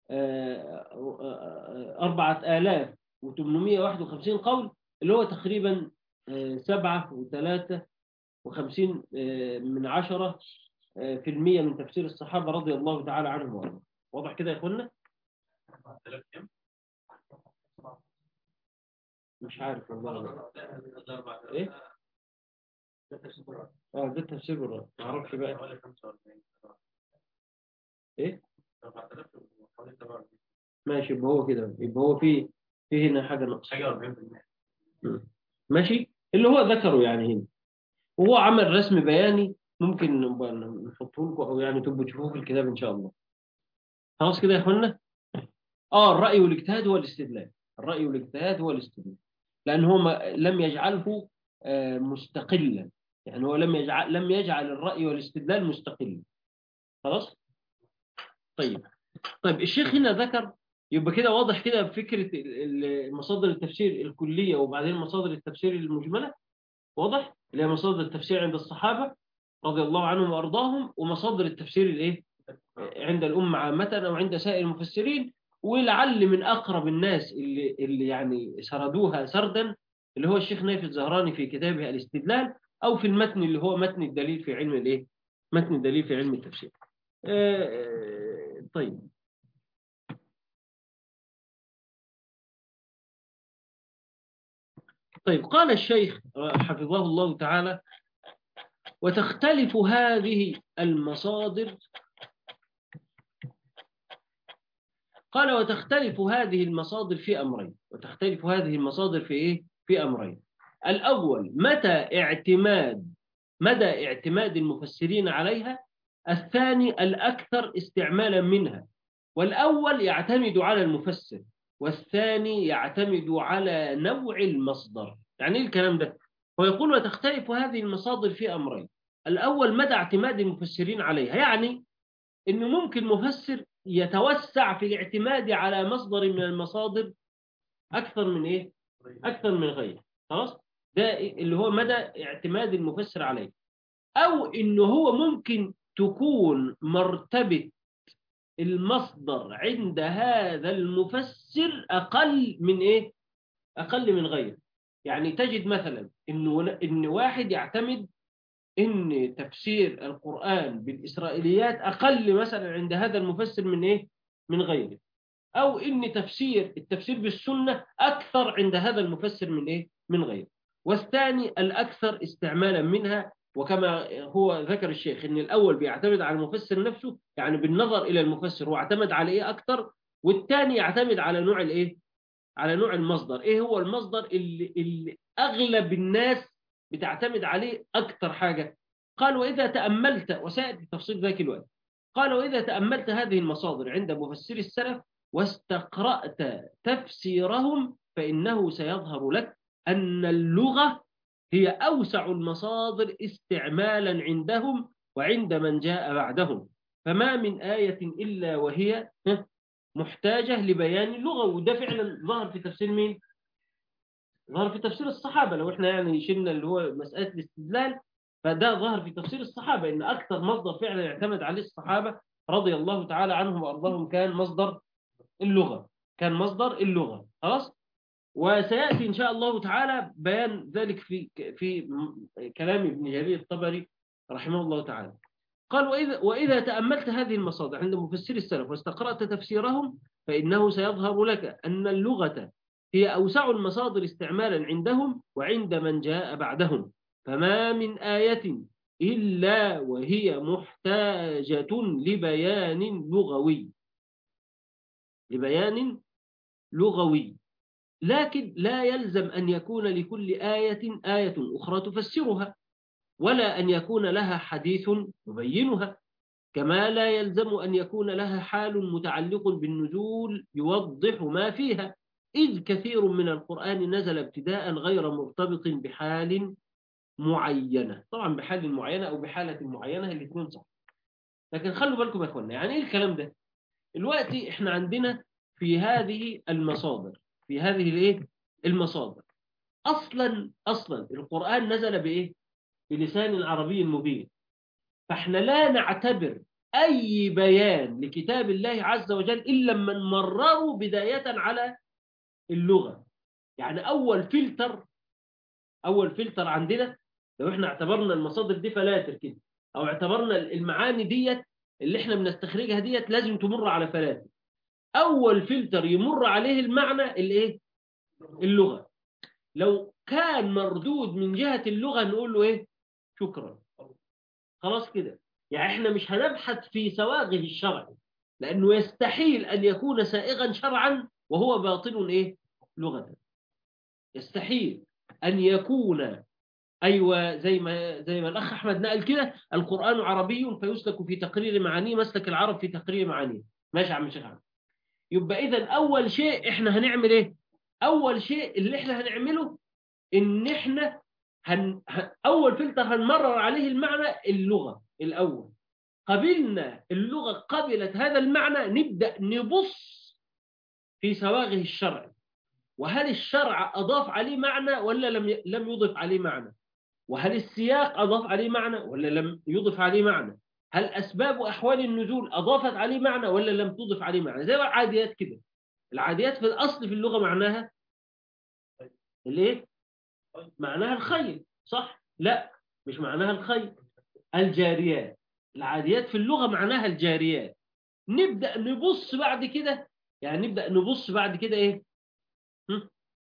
4851 قول اللي هو تقريبا سبعة وثلاثة وخمسين من عشرة في المية من تفسير الصحابة رضي الله تعالى عنهم وارضاهم واضح كده يا اخوانا مش عارف والله ايه اه ده التفسير بالرأي ما اعرفش بقى ايه ماشي يبقى هو كده يبقى هو في في هنا حاجه ناقصه ماشي اللي هو ذكره يعني هنا وهو عمل رسم بياني ممكن نحطه لكم او يعني تبقوا تشوفوه في الكتاب ان شاء الله خلاص كده يا اخوانا اه الراي والاجتهاد هو الاستدلال الراي والاجتهاد هو الاستدلال لان هو ما لم يجعله آه مستقلا يعني هو لم يجعل لم يجعل الراي والاستدلال مستقلا خلاص طيب طيب الشيخ هنا ذكر يبقى كده واضح كده فكره مصادر التفسير الكليه وبعدين مصادر التفسير المجمله واضح اللي هي مصادر التفسير عند الصحابه رضي الله عنهم وارضاهم ومصادر التفسير الايه عند الامه عامه او عند سائر المفسرين ولعل من اقرب الناس اللي اللي يعني سردوها سردا اللي هو الشيخ نايف الزهراني في كتابه الاستدلال او في المتن اللي هو متن الدليل في علم الايه متن الدليل في علم التفسير آه طيب طيب قال الشيخ حفظه الله تعالى وتختلف هذه المصادر قال وتختلف هذه المصادر في أمرين وتختلف هذه المصادر في إيه؟ في أمرين الأول متى اعتماد مدى اعتماد المفسرين عليها الثاني الأكثر استعمالا منها والأول يعتمد على المفسر والثاني يعتمد على نوع المصدر يعني ايه الكلام ده هو يقول وتختلف هذه المصادر في أمرين الأول مدى اعتماد المفسرين عليها يعني أنه ممكن مفسر يتوسع في الاعتماد على مصدر من المصادر أكثر من إيه؟ أكثر من غيره خلاص ده اللي هو مدى اعتماد المفسر عليه أو أنه هو ممكن تكون مرتبة المصدر عند هذا المفسر أقل من إيه؟ أقل من غيره يعني تجد مثلا إنه إن واحد يعتمد إن تفسير القرآن بالإسرائيليات أقل مثلا عند هذا المفسر من إيه؟ من غيره أو إن تفسير التفسير بالسنة أكثر عند هذا المفسر من إيه؟ من غيره والثاني الأكثر استعمالا منها وكما هو ذكر الشيخ إن الأول بيعتمد على المفسر نفسه يعني بالنظر إلى المفسر هو اعتمد على إيه أكثر والثاني يعتمد على نوع الإيه؟ على نوع المصدر إيه هو المصدر اللي, اللي أغلب الناس بتعتمد عليه أكثر حاجة قال وإذا تأملت وسائل تفصيل ذاك الوقت قال وإذا تأملت هذه المصادر عند مفسر السلف واستقرأت تفسيرهم فإنه سيظهر لك أن اللغة هي أوسع المصادر استعمالا عندهم وعند من جاء بعدهم فما من آية إلا وهي محتاجة لبيان اللغة وده فعلا ظهر في تفسير مين؟ ظهر في تفسير الصحابة لو احنا يعني شلنا اللي هو مسألة الاستدلال فده ظهر في تفسير الصحابة إن أكثر مصدر فعلا يعتمد عليه الصحابة رضي الله تعالى عنهم وأرضاهم كان مصدر اللغة كان مصدر اللغة خلاص وسيأتي إن شاء الله تعالى بيان ذلك في في كلام ابن جرير الطبري رحمه الله تعالى قال وإذا, وإذا تأملت هذه المصادر عند مفسر السلف واستقرأت تفسيرهم فإنه سيظهر لك أن اللغة هي أوسع المصادر استعمالا عندهم وعند من جاء بعدهم فما من آية إلا وهي محتاجة لبيان لغوي لبيان لغوي لكن لا يلزم أن يكون لكل آية آية أخرى تفسرها ولا أن يكون لها حديث يبينها كما لا يلزم أن يكون لها حال متعلق بالنزول يوضح ما فيها إذ كثير من القرآن نزل ابتداء غير مرتبط بحال معينة طبعا بحال معينة أو بحالة معينة الاثنين صح لكن خلوا بالكم يا أخوانا يعني إيه الكلام ده دلوقتي إحنا عندنا في هذه المصادر في هذه الايه المصادر اصلا اصلا القران نزل بايه بلسان عربي مبين فاحنا لا نعتبر اي بيان لكتاب الله عز وجل الا لما نمرره بدايه على اللغه يعني اول فلتر اول فلتر عندنا لو احنا اعتبرنا المصادر دي فلاتر كده او اعتبرنا المعاني ديت اللي احنا بنستخرجها ديت لازم تمر على فلاتر اول فلتر يمر عليه المعنى الايه اللغه لو كان مردود من جهه اللغه نقول له ايه شكرا خلاص كده يعني احنا مش هنبحث في سواغه الشرع لانه يستحيل ان يكون سائغا شرعا وهو باطل ايه لغه يستحيل ان يكون ايوه زي ما زي ما الاخ احمد نقل كده القران عربي فيسلك في تقرير معانيه مسلك العرب في تقرير معانيه ماشي يا عم الشيخ احمد يبقى اذا اول شيء احنا هنعمل ايه اول شيء اللي احنا هنعمله ان احنا هن... اول فلتر هنمرر عليه المعنى اللغه الاول قبلنا اللغه قبلت هذا المعنى نبدا نبص في سواغه الشرع وهل الشرع اضاف عليه معنى ولا لم لم يضف عليه معنى وهل السياق اضاف عليه معنى ولا لم يضف عليه معنى هل أسباب أحوال النزول أضافت عليه معنى ولا لم تضف عليه معنى زي العاديات كده العاديات في الأصل في اللغة معناها الايه معناها الخيل صح لا مش معناها الخيل الجاريات العاديات في اللغة معناها الجاريات نبدأ نبص بعد كده يعني نبدأ نبص بعد كده ايه هم؟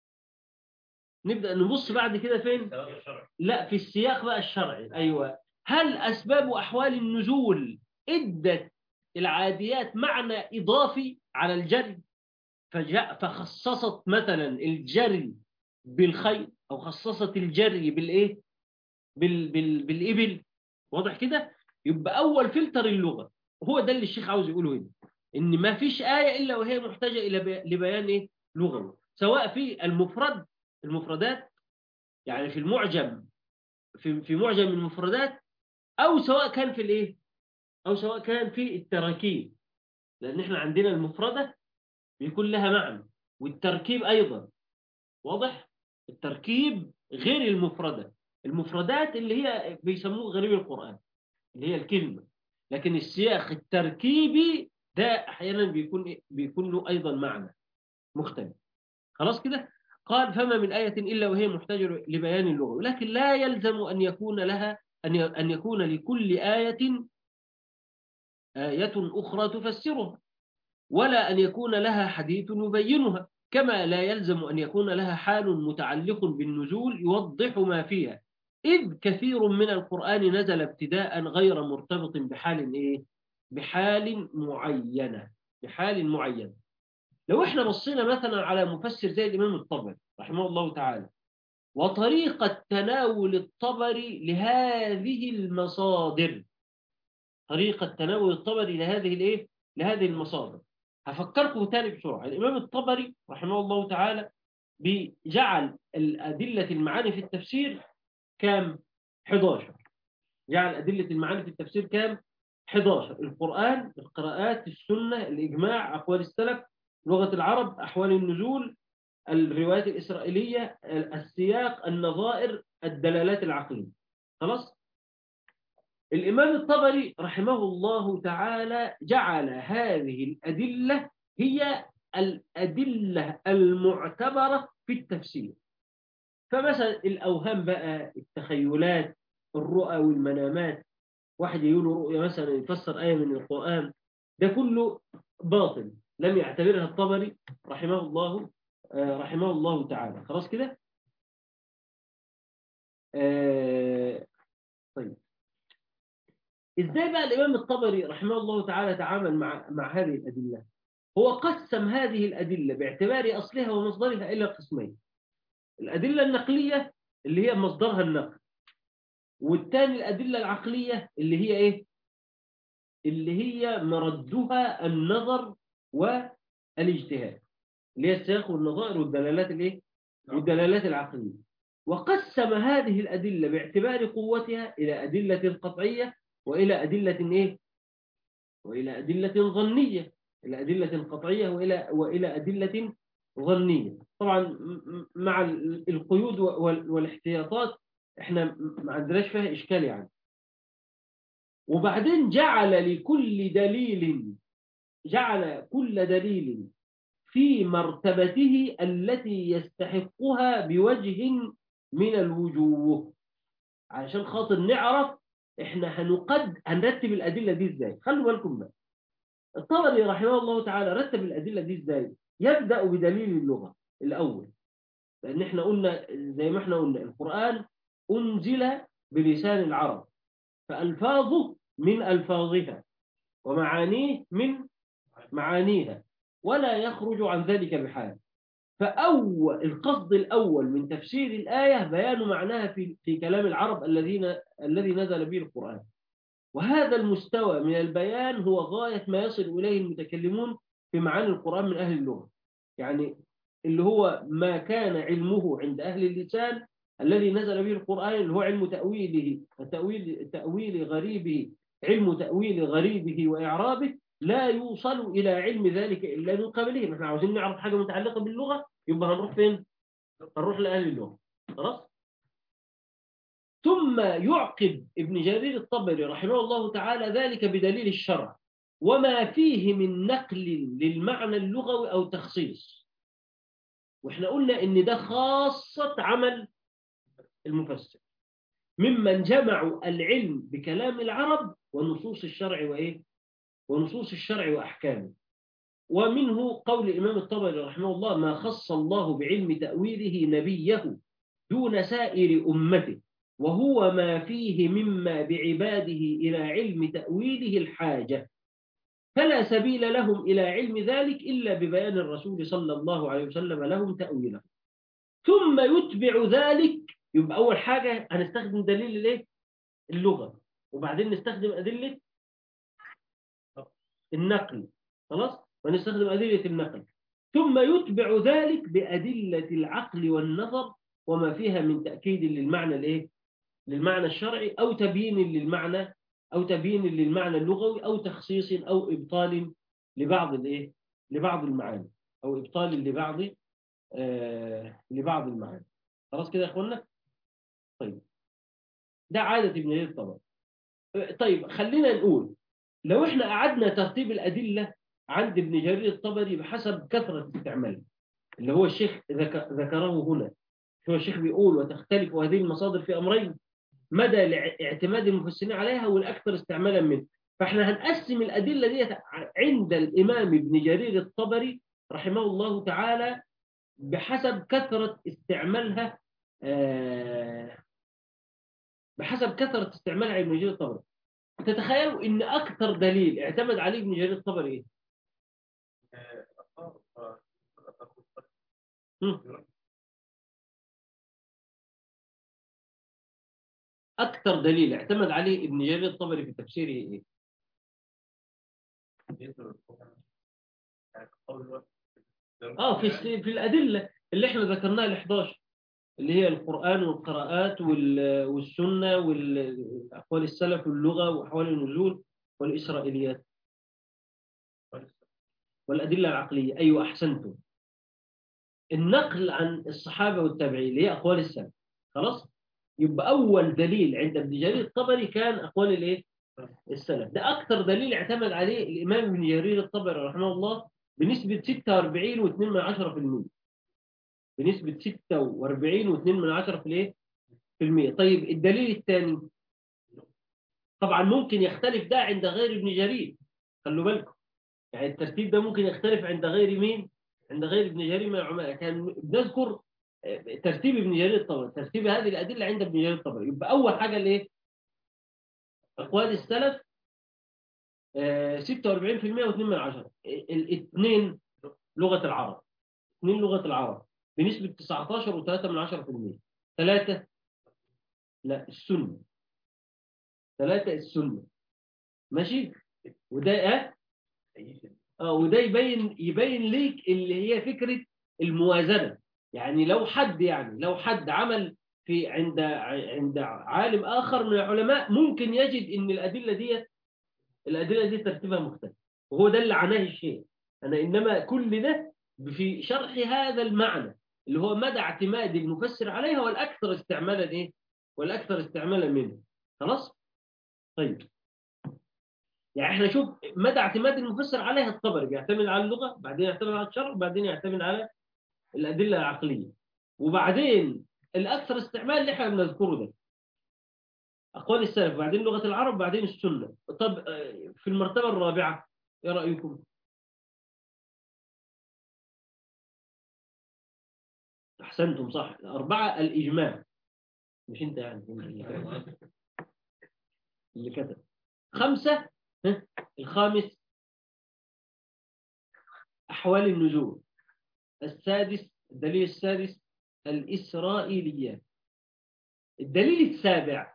نبدأ نبص بعد كده فين لا في السياق بقى الشرعي أيوة هل أسباب أحوال النزول إدت العاديات معنى إضافي على الجري فجاء فخصصت مثلا الجري بالخيل أو خصصت الجري بالإيه بال بال بالإبل واضح كده يبقى أول فلتر اللغة هو ده اللي الشيخ عاوز يقوله هنا إن ما فيش آية إلا وهي محتاجة إلى لبيان إيه لغوي سواء في المفرد المفردات يعني في المعجم في في معجم المفردات او سواء كان في الايه او سواء كان في التراكيب لان احنا عندنا المفرده بيكون لها معنى والتركيب ايضا واضح التركيب غير المفرده المفردات اللي هي بيسموه غريب القران اللي هي الكلمه لكن السياق التركيبي ده احيانا بيكون بيكون له ايضا معنى مختلف خلاص كده قال فما من آية إلا وهي محتاجة لبيان اللغة ولكن لا يلزم أن يكون لها أن يكون لكل آية آية أخرى تفسرها ولا أن يكون لها حديث يبينها كما لا يلزم أن يكون لها حال متعلق بالنزول يوضح ما فيها إذ كثير من القرآن نزل ابتداء غير مرتبط بحال إيه؟ بحال معينة بحال معين لو احنا بصينا مثلا على مفسر زي الإمام الطبري رحمه الله تعالى وطريقة تناول الطبري لهذه المصادر طريقة تناول الطبري لهذه الايه لهذه المصادر هفكركم تاني بسرعة الإمام الطبري رحمه الله تعالى بجعل الأدلة المعاني في التفسير كام 11 جعل أدلة المعاني في التفسير كام 11 القرآن القراءات السنة الإجماع أقوال السلف لغة العرب أحوال النزول الروايات الإسرائيلية السياق النظائر الدلالات العقلية خلاص الإمام الطبري رحمه الله تعالى جعل هذه الأدلة هي الأدلة المعتبرة في التفسير فمثلا الأوهام بقى التخيلات الرؤى والمنامات واحد يقول رؤيا مثلا يفسر آية من القرآن ده كله باطل لم يعتبرها الطبري رحمه الله رحمه الله تعالى خلاص كده آه طيب ازاي بقى الامام الطبري رحمه الله تعالى تعامل مع مع هذه الادله هو قسم هذه الادله باعتبار اصلها ومصدرها الى قسمين الادله النقليه اللي هي مصدرها النقل والثاني الادله العقليه اللي هي ايه اللي هي مردها النظر والاجتهاد اللي هي السياق والنظائر والدلالات الايه والدلالات العقليه وقسم هذه الادله باعتبار قوتها الى ادله قطعيه والى ادله ايه والى ادله ظنيه الى ادله قطعيه والى والى ادله ظنيه طبعا مع القيود والاحتياطات احنا ما عندناش فيها اشكال يعني وبعدين جعل لكل دليل جعل كل دليل في مرتبته التي يستحقها بوجه من الوجوه علشان خاطر نعرف احنا هنقد هنرتب الادله دي ازاي خلوا بالكم بقى الطبري رحمه الله تعالى رتب الادله دي ازاي يبدا بدليل اللغه الاول لان احنا قلنا زي ما احنا قلنا القران انزل بلسان العرب فالفاظه من الفاظها ومعانيه من معانيها ولا يخرج عن ذلك بحال فأول القصد الأول من تفسير الآية بيان معناها في في كلام العرب الذين الذي نزل به القرآن وهذا المستوى من البيان هو غاية ما يصل إليه المتكلمون في معاني القرآن من أهل اللغة يعني اللي هو ما كان علمه عند أهل اللسان الذي نزل به القرآن اللي هو علم تأويله تأويل تأويل غريبه علم تأويل غريبه وإعرابه لا يوصل إلى علم ذلك إلا من قبله احنا عاوزين نعرف حاجة متعلقة باللغة يبقى هنروح فين؟ هنروح لأهل اللغة خلاص؟ ثم يعقب ابن جرير الطبري رحمه الله تعالى ذلك بدليل الشرع وما فيه من نقل للمعنى اللغوي أو تخصيص واحنا قلنا ان ده خاصة عمل المفسر ممن جمعوا العلم بكلام العرب ونصوص الشرع وإيه؟ ونصوص الشرع وأحكامه ومنه قول الإمام الطبري رحمه الله ما خص الله بعلم تأويله نبيه دون سائر أمته وهو ما فيه مما بعباده إلى علم تأويله الحاجة فلا سبيل لهم إلى علم ذلك إلا ببيان الرسول صلى الله عليه وسلم لهم تأويله ثم يتبع ذلك يبقى أول حاجة هنستخدم دليل الايه؟ اللغة وبعدين نستخدم أدلة النقل خلاص ونستخدم أدلة النقل ثم يتبع ذلك بأدلة العقل والنظر وما فيها من تأكيد للمعنى الايه للمعنى الشرعي أو تبيين للمعنى أو تبيين للمعنى اللغوي أو تخصيص أو إبطال لبعض الايه لبعض المعاني أو إبطال لبعض آه لبعض المعاني خلاص كده يا اخوانا طيب ده عادة ابن جرير طبعا طيب خلينا نقول لو احنا قعدنا ترتيب الأدلة عند ابن جرير الطبري بحسب كثرة استعماله اللي هو الشيخ ذكره هنا هو الشيخ بيقول وتختلف هذه المصادر في أمرين مدى اعتماد المفسرين عليها والأكثر استعمالا منه فاحنا هنقسم الأدلة دي عند الإمام ابن جرير الطبري رحمه الله تعالى بحسب كثرة استعمالها آه، بحسب كثرة استعمالها ابن جرير الطبري تتخيلوا ان اكثر دليل اعتمد عليه ابن جرير الطبري ايه؟ هم. اكثر دليل اعتمد عليه ابن جرير الطبري في تفسيره ايه؟ اه في الس- في الادله اللي احنا ذكرناها ال 11 اللي هي القران والقراءات وال- والسنه واقوال السلف واللغه واحوال النزول والاسرائيليات والادله العقليه ايوه احسنتم النقل عن الصحابه والتابعين اللي هي اقوال السلف خلاص يبقى اول دليل عند ابن جرير الطبري كان اقوال الايه السلف ده اكثر دليل اعتمد عليه الامام ابن جرير الطبري رحمه الله بنسبه 46.2 من 10% بنسبه 46.2 من 10 في الايه في المية طيب الدليل الثاني طبعا ممكن يختلف ده عند غير ابن جرير خلوا بالكم يعني الترتيب ده ممكن يختلف عند غير مين عند غير ابن جرير من العلماء كان بنذكر آه، ترتيب ابن جرير الطبري ترتيب هذه الادله عند ابن جرير الطبري يبقى اول حاجه الايه اقوال السلف آه، 46% و2 من عشرة الاثنين لغه العرب اثنين لغه العرب بنسبه 19 و3 من 10% ثلاثه لا السنه ثلاثه السنه ماشي وده اه اه وده يبين يبين ليك اللي هي فكره الموازنه يعني لو حد يعني لو حد عمل في عند عند عالم اخر من العلماء ممكن يجد ان الادله دي الادله دي ترتيبها مختلف وهو ده اللي عناه الشيء انا انما كل ده في شرح هذا المعنى اللي هو مدى اعتماد المفسر عليها والاكثر استعمالا ايه والاكثر استعمالا منه خلاص طيب يعني احنا شوف مدى اعتماد المفسر عليها الطبري بيعتمد على اللغه بعدين يعتمد على الشرع بعدين يعتمد على الادله العقليه وبعدين الاكثر استعمال اللي احنا بنذكره ده اقوال السلف بعدين لغه العرب بعدين السنه طب آه، في المرتبه الرابعه ايه رايكم احسنتم صح الاربعه الاجماع مش انت يعني اللي كتب خمسه ها؟ الخامس احوال النزول السادس الدليل السادس الاسرائيليات الدليل السابع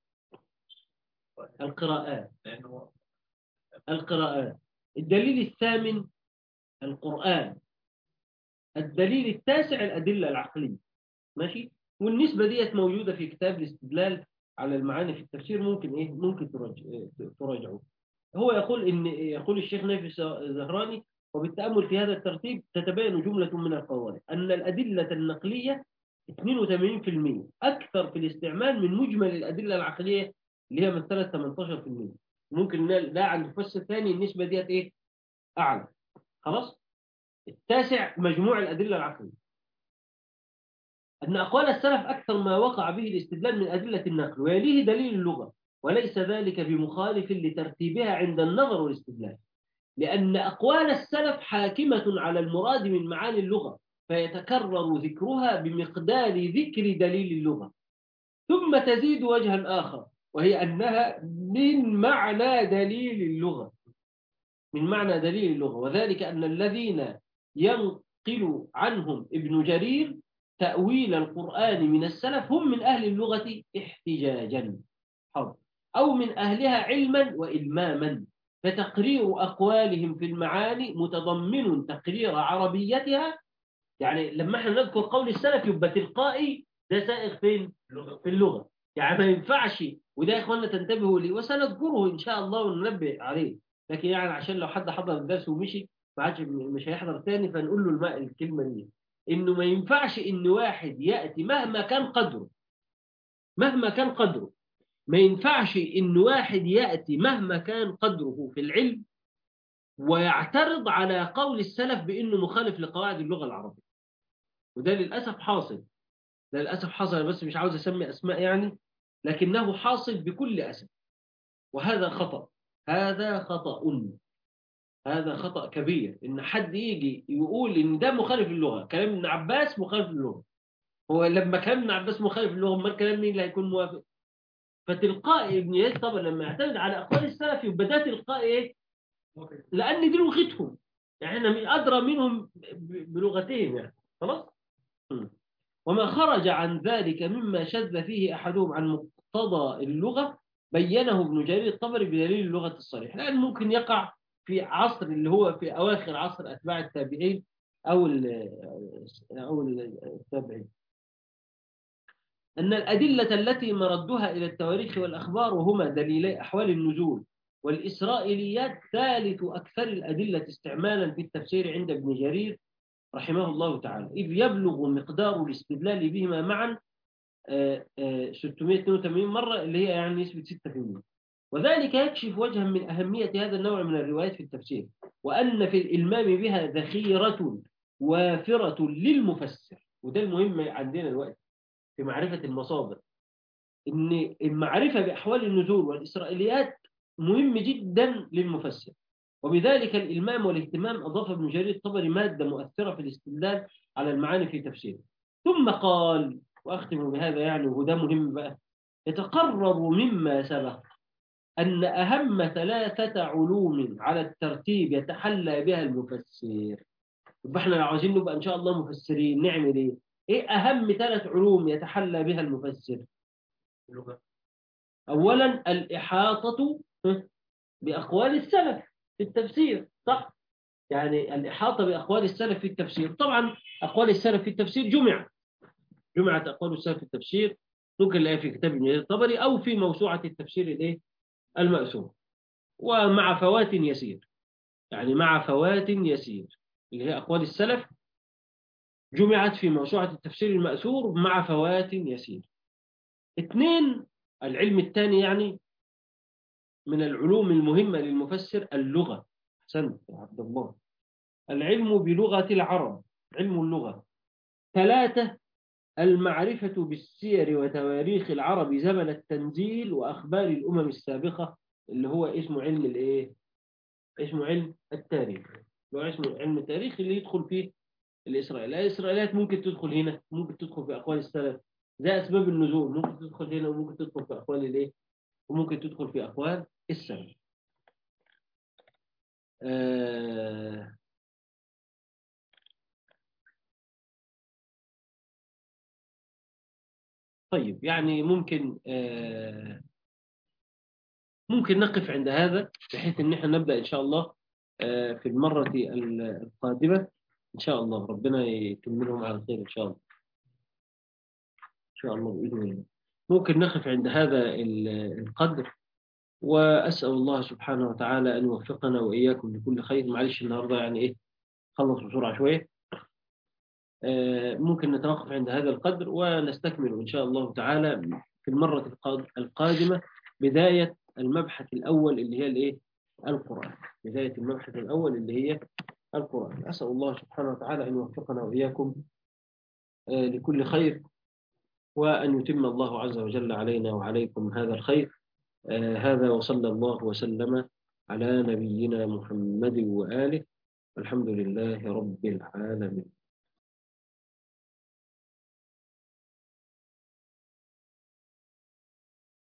القراءات القراءات الدليل الثامن القرآن الدليل التاسع الأدلة العقلية ماشي والنسبة ديت موجودة في كتاب الاستدلال على المعاني في التفسير ممكن إيه ممكن تراجع تراجعوه هو يقول إن يقول الشيخ نافس زهراني وبالتأمل في هذا الترتيب تتبين جملة من القواعد أن الأدلة النقلية 82% أكثر في الاستعمال من مجمل الأدلة العقلية اللي هي مثلت 18% ممكن ن- ده عند مفسر ثاني النسبة ديت إيه أعلى خلاص التاسع مجموع الأدلة العقلية أن أقوال السلف أكثر ما وقع به الاستدلال من أدلة النقل ويليه دليل اللغة وليس ذلك بمخالف لترتيبها عند النظر والاستدلال لأن أقوال السلف حاكمة على المراد من معاني اللغة فيتكرر ذكرها بمقدار ذكر دليل اللغة ثم تزيد وجها آخر وهي أنها من معنى دليل اللغة من معنى دليل اللغة وذلك أن الذين ينقل عنهم ابن جرير تأويل القرآن من السلف هم من أهل اللغة احتجاجا حاضر. أو من أهلها علما وإلماما فتقرير أقوالهم في المعاني متضمن تقرير عربيتها يعني لما احنا نذكر قول السلف يبقى تلقائي ده سائغ فين؟ في اللغة يعني ما ينفعش وده يا اخوانا تنتبهوا لي وسنذكره ان شاء الله وننبه عليه لكن يعني عشان لو حد حضر الدرس ومشي ما عادش مش هيحضر تاني فنقول له الماء الكلمة دي انه ما ينفعش ان واحد ياتي مهما كان قدره مهما كان قدره ما ينفعش ان واحد ياتي مهما كان قدره في العلم ويعترض على قول السلف بانه مخالف لقواعد اللغه العربيه وده للاسف حاصل ده للاسف حاصل أنا بس مش عاوز اسمي اسماء يعني لكنه حاصل بكل اسف وهذا خطا هذا خطأ هذا خطأ كبير إن حد يجي يقول إن ده مخالف للغة كلام ابن عباس مخالف للغة هو لما كلام ابن عباس مخالف للغة ما الكلام مين اللي هيكون موافق فتلقائي ابن يزيد طبعا لما يعتمد على أقوال السلف يبقى ده تلقائي إيه؟ لأن دي لغتهم يعني احنا أدرى منهم بلغتهم يعني خلاص م. وما خرج عن ذلك مما شذ فيه أحدهم عن مقتضى اللغة بينه ابن جرير الطبري بدليل اللغة الصريحة لأن ممكن يقع في عصر اللي هو في أواخر عصر أتباع التابعين أو أو التابعين أن الأدلة التي مردها إلى التواريخ والأخبار وهما دليلي أحوال النزول والإسرائيليات ثالث أكثر الأدلة استعمالا في التفسير عند ابن جرير رحمه الله تعالى إذ يبلغ مقدار الاستدلال بهما معا 682 مرة اللي هي يعني نسبة 6% وذلك يكشف وجها من أهمية هذا النوع من الروايات في التفسير وأن في الإلمام بها ذخيرة وافرة للمفسر وده المهم عندنا الوقت في معرفة المصادر إن المعرفة بأحوال النزول والإسرائيليات مهم جدا للمفسر وبذلك الإلمام والاهتمام أضاف ابن جرير الطبري مادة مؤثرة في الاستدلال على المعاني في تفسيره ثم قال وأختم بهذا يعني وده مهم بقى يتقرر مما سبق أن أهم ثلاثة علوم على الترتيب يتحلى بها المفسر يبقى احنا لو عايزين نبقى إن شاء الله مفسرين نعمل إيه؟ إيه أهم ثلاث علوم يتحلى بها المفسر؟ أولا الإحاطة بأقوال السلف في التفسير صح؟ يعني الإحاطة بأقوال السلف في التفسير طبعا أقوال السلف في التفسير جمع جمعت أقوال السلف في التفسير ممكن نلاقيها في كتاب ابن الطبري أو في موسوعة التفسير الإيه؟ المأثور ومع فوات يسير يعني مع فوات يسير اللي هي أقوال السلف جمعت في موسوعة التفسير المأثور مع فوات يسير اثنين العلم الثاني يعني من العلوم المهمة للمفسر اللغة سنت يا عبد الله العلم بلغة العرب علم اللغة ثلاثة المعرفة بالسير وتواريخ العرب زمن التنزيل وأخبار الأمم السابقة اللي هو اسمه علم الإيه؟ اسمه علم التاريخ اللي هو اسمه علم التاريخ اللي يدخل فيه الإسرائيليات الإسرائيليات ممكن تدخل هنا ممكن تدخل في أقوال السلف زي أسباب النزول ممكن تدخل هنا وممكن تدخل في أقوال الإيه؟ وممكن تدخل في أقوال السلف آه طيب يعني ممكن آه ممكن نقف عند هذا بحيث ان احنا نبدا ان شاء الله آه في المره القادمه ان شاء الله ربنا يتم لهم على خير ان شاء الله ان شاء الله باذن الله ممكن نقف عند هذا القدر واسال الله سبحانه وتعالى ان يوفقنا واياكم لكل خير معلش النهارده يعني ايه خلص بسرعه شويه ممكن نتوقف عند هذا القدر ونستكمل إن شاء الله تعالى في المرة القادمة بداية المبحث الأول اللي هي الإيه؟ القرآن بداية المبحث الأول اللي هي القرآن أسأل الله سبحانه وتعالى أن يوفقنا وإياكم لكل خير وأن يتم الله عز وجل علينا وعليكم هذا الخير هذا وصلى الله وسلم على نبينا محمد وآله الحمد لله رب العالمين